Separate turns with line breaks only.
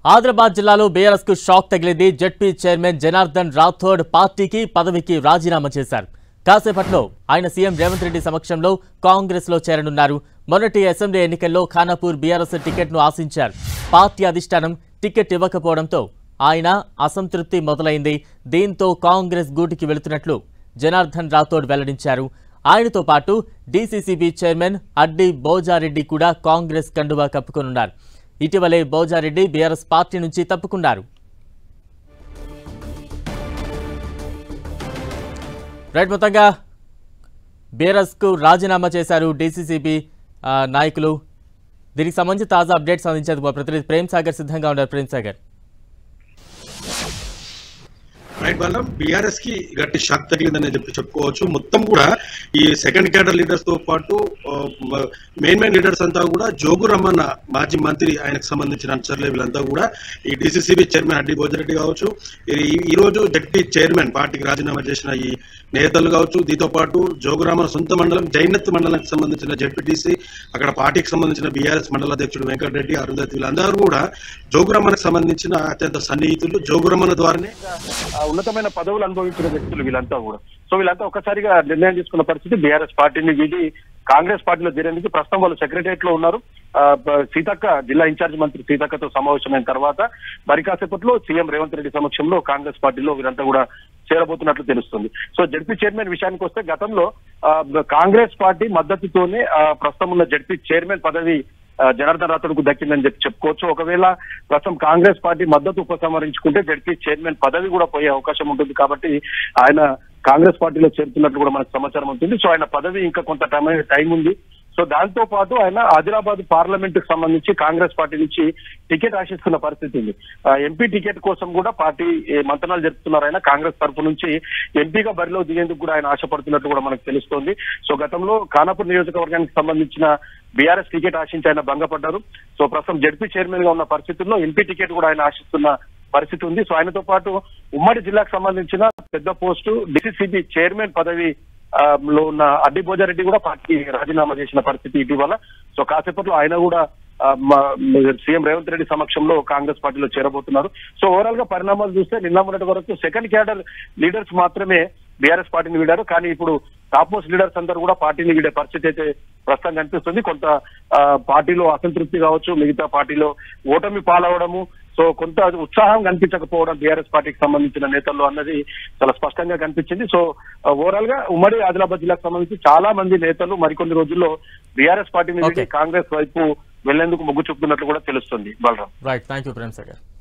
ఆదిలాబాద్ జిల్లాలో బీఆర్ఎస్ కు షాక్ తగిలింది జెడ్పీ చైర్మన్ జనార్దన్ రాథోడ్ పార్టీకి పదవికి రాజీనామా చేశారు కాసేపట్లో ఆయన సీఎం రేవంత్ రెడ్డి సమక్షంలో కాంగ్రెస్ లో చేరనున్నారు మొన్నటి అసెంబ్లీ ఎన్నికల్లో ఖానాపూర్ బీఆర్ఎస్ టికెట్ను ఆశించారు పార్టీ అధిష్టానం టికెట్ ఇవ్వకపోవడంతో ఆయన అసంతృప్తి మొదలైంది దీంతో కాంగ్రెస్ గూటికి వెళుతున్నట్లు జనార్దన్ రాథోడ్ వెల్లడించారు ఆయనతో పాటు డీసీసీబీ చైర్మన్ అడ్డి బోజారెడ్డి కూడా కాంగ్రెస్ కండువా కప్పుకొనున్నారు ఇటీవలే బోజారెడ్డి బీఆర్ఎస్ పార్టీ నుంచి తప్పుకున్నారు రైట్ మొత్తంగా బీఆర్ఎస్ కు రాజీనామా చేశారు డీసీసీబీ నాయకులు దీనికి సంబంధించి తాజా అప్డేట్స్ అందించేందుకు మా ప్రతినిధి ప్రేమ్ సాగర్ సిద్ధంగా ఉన్నారు ప్రేమ్ సాగర్
రైట్ బలరాం బీఆర్ఎస్ కి గట్టి షాక్ తగిలిందని చెప్పి చెప్పుకోవచ్చు మొత్తం కూడా ఈ సెకండ్ క్యాడర్ లీడర్స్ తో పాటు మెయిన్ మెయిన్ లీడర్స్ అంతా కూడా జోగు రమణ మాజీ మంత్రి ఆయనకు సంబంధించిన అనుచరులు వీళ్ళంతా కూడా ఈ డిసిసిబి చైర్మన్ అడ్డి భోజరెడ్డి కావచ్చు ఈ- ఈ రోజు జడ్పీ చైర్మన్ పార్టీకి రాజీనామా చేసిన ఈ నేతలు కావచ్చు దీంతో పాటు జోగురామన్ సొంత మండలం జైనత్ మండలానికి సంబంధించిన జడ్పీటీసీ అక్కడ పార్టీకి సంబంధించిన బీఆర్ఎస్ మండల అధ్యక్షుడు వెంకటరెడ్డి అరుంధతి వీళ్ళందరూ కూడా జోగురామన్కి సంబంధించిన అత్యంత సన్నిహితులు జోగురమణ ద్వారానే
ఆ ఉన్నతమైన పదవులు అనుభవించిన వ్యక్తులు వీళ్ళంతా కూడా సో వీళ్ళంతా ఒక్కసారిగా నిర్ణయం తీసుకున్న పరిస్థితి బీఆర్ఎస్ పార్టీని వీడి కాంగ్రెస్ పార్టీలో చేరేందుకు ప్రస్తుతం వాళ్ళు సెక్రటరియట్ లో ఉన్నారు ఆ, బ- సీతక్క జిల్లా ఇన్ఛార్జ్ మంత్రి సీతక్కతో సమావేశమైన తర్వాత మరి కాసేపట్లో సీఎం రేవంత్ రెడ్డి సమక్షంలో కాంగ్రెస్ పార్టీలో వీరంతా కూడా చేరబోతున్నట్లు తెలుస్తుంది సో జడ్పీ చైర్మన్ విషయానికి వస్తే గతంలో ఆ, బ- కాంగ్రెస్ పార్టీ మద్దతుతోనే ఆ, ప్రస్తుతం ఉన్న జడ్పీ చైర్మన్ పదవి ఆ, జనార్దన్ రాథోడ్కు దక్కిందని చెప్పి చెప్పుకోవచ్చు ఒకవేళ ప్రస్తుతం కాంగ్రెస్ పార్టీ మద్దతు ఉపసంహరించుకుంటే జడ్పీ చైర్మన్ పదవి కూడా పోయే అవకాశం ఉంటుంది కాబట్టి ఆయన కాంగ్రెస్ పార్టీలో చేరుతున్నట్లు కూడా మనకు సమాచారం ఉంటుంది సో ఆయన పదవి ఇంకా కొంత టైం టైం ఉంది సో దాంతో పాటు ఆయన ఆదిలాబాద్ పార్లమెంట్ కు సంబంధించి కాంగ్రెస్ పార్టీ నుంచి టికెట్ ఆశిస్తున్న పరిస్థితి ఉంది ఆ, ఎంపీ టికెట్ కోసం కూడా పార్టీ ఏ, మంతనాలు జరుపుతున్నారు ఆయన కాంగ్రెస్ తరఫు నుంచి ఎంపీగా బరిలో దిగేందుకు కూడా ఆయన ఆశపడుతున్నట్టు కూడా మనకు తెలుస్తోంది సో గతంలో ఖానాపూర్ నియోజకవర్గానికి సంబంధించిన బీఆర్ఎస్ టికెట్ ఆశించి ఆయన భంగపడ్డారు సో ప్రస్తుతం జడ్పీ చైర్మన్ గా ఉన్న పరిస్థితుల్లో ఎంపీ టికెట్ కూడా ఆయన ఆశిస్తున్న పరిస్థితి ఉంది సో ఆయనతో పాటు ఉమ్మడి జిల్లాకు సంబంధించిన పెద్ద పోస్టు డిసిసిబి చైర్మన్ పదవి ఆ, లో ఉన్న అడ్డి భోజారెడ్డి కూడా పార్టీ రాజీనామా చేసిన పరిస్థితి ఇటీవల సో కాసేపట్లో ఆయన కూడా ఆ, మా- సీఎం రేవంత్ రెడ్డి సమక్షంలో కాంగ్రెస్ పార్టీలో చేరబోతున్నారు సో ఓవరాల్ గా పరిణామాలు చూస్తే నిన్న మొన్నటి వరకు సెకండ్ క్యాడర్ లీడర్స్ మాత్రమే బీఆర్ఎస్ పార్టీని వీడారు కానీ ఇప్పుడు టాప్ మోస్ట్ లీడర్స్ అందరూ కూడా పార్టీని వీడే పరిస్థితి అయితే ప్రస్తుతం కనిపిస్తుంది కొంత ఆ, పార్టీలో అసంతృప్తి కావచ్చు మిగతా పార్టీలో ఓటమి పాలవడము సో కొంత ఉత్సాహం కనిపించకపోవడం బీఆర్ఎస్ పార్టీకి సంబంధించిన నేతల్లో అన్నది చాలా స్పష్టంగా కనిపించింది సో ఓవరాల్ గా ఉమ్మడి ఆదిలాబాద్ జిల్లాకు సంబంధించి చాలా మంది నేతలు మరికొన్ని రోజుల్లో బీఆర్ఎస్ పార్టీని వీడి
Okay.
కాంగ్రెస్ వైపు వెళ్లేందుకు మొగ్గు చూపుతున్నట్లు కూడా తెలుస్తుంది Balram
right thank you Prem Sagar